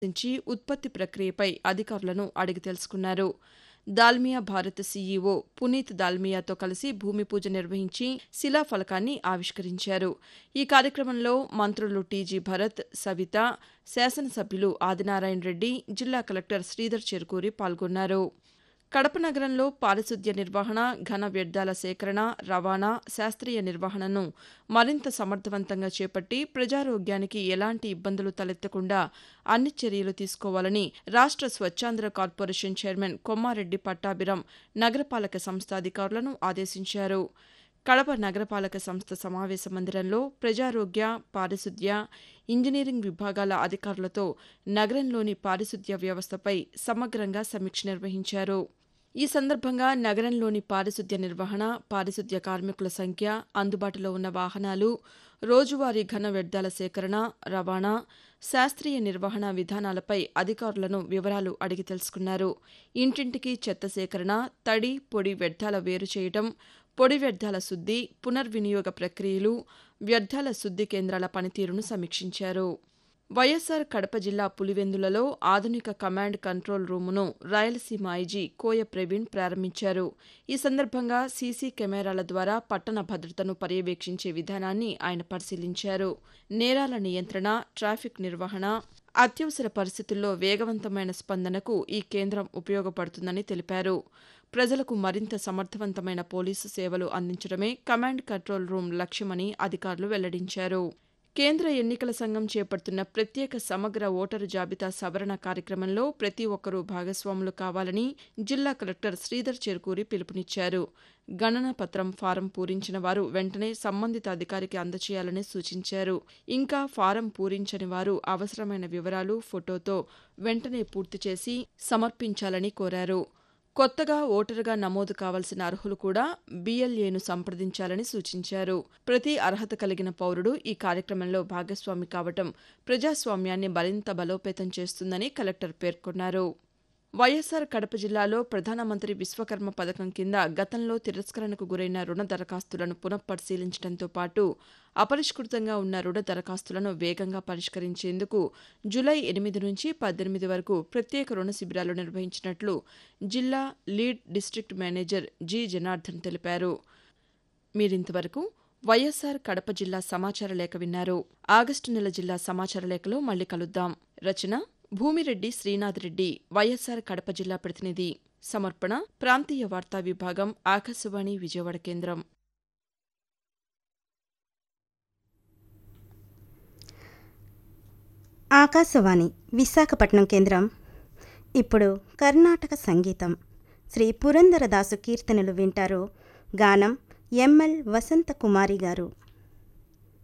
నుంచి ఉత్పత్తి ప్రక్రియపై అధికారులను అడిగి తెలుసుకున్నారు దాల్మియా భారత్ సీఈఓ పునీత్ దాల్మియాతో కలిసి భూమి పూజ నిర్వహించి శిలాఫలకాన్ని ఆవిష్కరించారు ఈ కార్యక్రమంలో మంత్రులు టీజీ భరత్ సవిత శాసనసభ్యులు ఆదినారాయణ రెడ్డి జిల్లా కలెక్టర్ శ్రీధర్ చెరుకూరి పాల్గొన్నారు కడప నగరంలో పారిశుద్ధ్య నిర్వహణ ఘన వ్యర్థాల సేకరణ రవాణా శాస్త్రీయ నిర్వహణను మరింత సమర్థవంతంగా చేపట్టి ప్రజారోగ్యానికి ఎలాంటి ఇబ్బందులు తలెత్తకుండా అన్ని చర్యలు తీసుకోవాలని రాష్ట్ర స్వచ్ఛాంధ్ర కార్పొరేషన్ చైర్మన్ కొమ్మారెడ్డి పట్టాభిరం నగరపాలక సంస్థ అధికారులను ఆదేశించారు కడప నగరపాలక సంస్థ సమావేశ మందిరంలో ప్రజారోగ్య పారిశుద్ధ్య ఇంజనీరింగ్ విభాగాల అధికారులతో నగరంలోని పారిశుద్ధ్య వ్యవస్థపై సమగ్రంగా సమీక్ష నిర్వహించారు ఈ సందర్భంగా నగరంలోని పారిశుద్ధ్య నిర్వహణ పారిశుద్ధ్య కార్మికుల సంఖ్య అందుబాటులో ఉన్న వాహనాలు రోజువారీ ఘన వ్యర్థాల సేకరణ రవాణా శాస్త్రీయ నిర్వహణ విధానాలపై అధికారులను వివరాలు అడిగి తెలుసుకున్నారు ఇంటింటికి చెత్త సేకరణ తడి పొడి వ్యర్థాల వేరు చేయడం పొడి వ్యర్థాల శుద్ది పునర్వినియోగ ప్రక్రియలు వ్యర్థాల శుద్ది కేంద్రాల పనితీరును సమీక్షించారు వైఎస్సార్ కడప జిల్లా పులివెందులలో ఆధునిక కమాండ్ కంట్రోల్ రూమును రాయలసీమ ఐజీ కోయ ప్రవీణ్ ప్రారంభించారు ఈ సందర్భంగా సీసీ కెమెరాల ద్వారా పట్టణ భద్రతను పర్యవేక్షించే విధానాన్ని ఆయన పరిశీలించారు నేరాల నియంత్రణ ట్రాఫిక్ నిర్వహణ అత్యవసర పరిస్థితుల్లో వేగవంతమైన స్పందనకు ఈ కేంద్రం ఉపయోగపడుతుందని తెలిపారు ప్రజలకు మరింత సమర్థవంతమైన పోలీసు సేవలు అందించడమే కమాండ్ కంట్రోల్ రూమ్ లక్ష్యమని అధికారులు వెల్లడించారు కేంద్ర ఎన్నికల సంఘం చేపడుతున్న ప్రత్యేక సమగ్ర ఓటరు జాబితా సవరణ కార్యక్రమంలో ప్రతి ఒక్కరూ భాగస్వాములు కావాలని జిల్లా కలెక్టర్ శ్రీధర్ చెరుకూరి పిలుపునిచ్చారు గణన పత్రం ఫారం పూరించిన వారు వెంటనే సంబంధిత అధికారికి అందచేయాలని సూచించారు ఇంకా ఫారం పూరించని వారు అవసరమైన వివరాలు ఫోటోతో వెంటనే పూర్తి చేసి సమర్పించాలని కోరారు కొత్తగా ఓటరుగా నమోదు కావాల్సిన అర్హులు కూడా బీఎల్ఏను సంప్రదించాలని సూచించారు ప్రతి అర్హత కలిగిన పౌరుడు ఈ కార్యక్రమంలో భాగస్వామి కావటం ప్రజాస్వామ్యాన్ని మరింత బలోపేతం చేస్తుందని కలెక్టర్ పేర్కొన్నారు వైఎస్సార్ కడప జిల్లాలో ప్రధానమంత్రి విశ్వకర్మ పథకం కింద గతంలో తిరస్కరణకు గురైన రుణ దరఖాస్తులను పునఃపరిశీలించడంతో పాటు అపరిష్కృతంగా ఉన్న రుణ దరఖాస్తులను వేగంగా పరిష్కరించేందుకు జులై ఎనిమిది నుంచి పద్దెనిమిది వరకు ప్రత్యేక రుణ శిబిరాలు నిర్వహించినట్లు జిల్లా lead district manager G Janardhan తెలిపారు మీరింతవరకు వైఎస్సార్ కడప జిల్లా సమాచార లేఖ విన్నారు ఆగస్టు నెల జిల్లా సమాచార లేఖలో మళ్ళీ కలుద్దాం రచన భూమిరెడ్డి శ్రీనాథ్ రెడ్డి వైఎస్సార్ కడప జిల్లా ప్రతినిధి సమర్పణ ప్రాంతీయ వార్తా విభాగం ఆకాశవాణి విజయవాడ కేంద్రం ఆకాశవాణి విశాఖపట్నం కేంద్రం ఇప్పుడు కర్ణాటక సంగీతం శ్రీ పురందరదాసు కీర్తనలు వింటారు గానం ఎంఎల్ వసంత కుమారి గారు